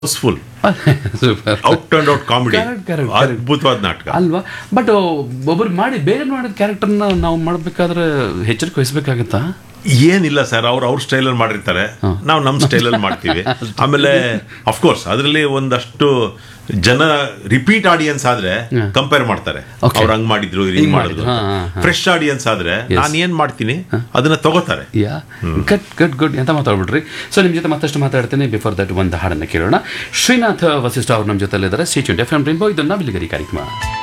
House full super out and out comedy Correct, correct, correct. ಅದ್ಭುತವಾದ ನಾಟಕ ಅಲ್ವಾ ಬಟ್ ಒಬ್ಬರು ಮಾಡಿ ಬೇರೆ ಮಾಡಿದ ಕ್ಯಾರೆಕ್ಟರ್ನ ನಾವು ಮಾಡಬೇಕಾದ್ರೆ ಎಚ್ಚರಿಕೆ ವಹಿಸ್ಬೇಕಾಗತ್ತಾ ಏನಿಲ್ಲ ಸರ್ ಅವ್ರು ಅವ್ರ ಸ್ಟೈಲಲ್ಲಿ ಮಾಡಿರ್ತಾರೆ ನಾವು ನಮ್ಮ ಸ್ಟೈಲಲ್ಲಿ ಮಾಡ್ತೀವಿ ಆಮೇಲೆ ಅಫ್ಕೋರ್ಸ್ ಅದರಲ್ಲಿ ಒಂದಷ್ಟು ಜನ ರಿಪೀಟ್ ಆಡಿಯನ್ಸ್ ಆದ್ರೆ ಕಂಪೇರ್ ಮಾಡ್ತಾರೆ Okay. ಅವ್ರು ಹಂಗ್ ಮಾಡಿದ್ರು ಹಿಂಗ್ ಹಿಂಗ್ ಮಾಡಿದ್ರು ಮಾಡಿದ್ರು, ಹಾ, ಹಾ, ಫ್ರೆಶ್ ಆಡಿಯನ್ಸ್ ಆದ್ರೆ ನಾನು ಏನ್ ಮಾಡ್ತೀನಿ ಅದನ್ನ ತಗೋತಾರೆ ಯಾ ಗಟ್ ಗಟ್ ಗುಡ್ ಅಂತ ಮಾತಾಡ್ಬಿಟ್ರಿ ಸೊ ನಿಮ್ಮ ಜೊತೆ ಮತ್ತಷ್ಟು ಮಾತಾಡ್ತೇನೆ ಬಿಫೋರ್ ದಟ್ ಒಂದು ಹಾಡನ್ನು ಕೇಳೋಣ ಶ್ರೀನಾಥ್ ವಸಿಷ್ಠ ಅವ್ರು ನಮ್ಮ ಜೊತೆಲಿದ್ದಾರೆ ಸ್ಟೇಚ್ಯೂನ್ ಎಫ್ ಎಂ ರೇನ್ಬೋ ಇದು ನವಿಲಿಗರಿ ಕಾರ್ಯಕ್ರಮ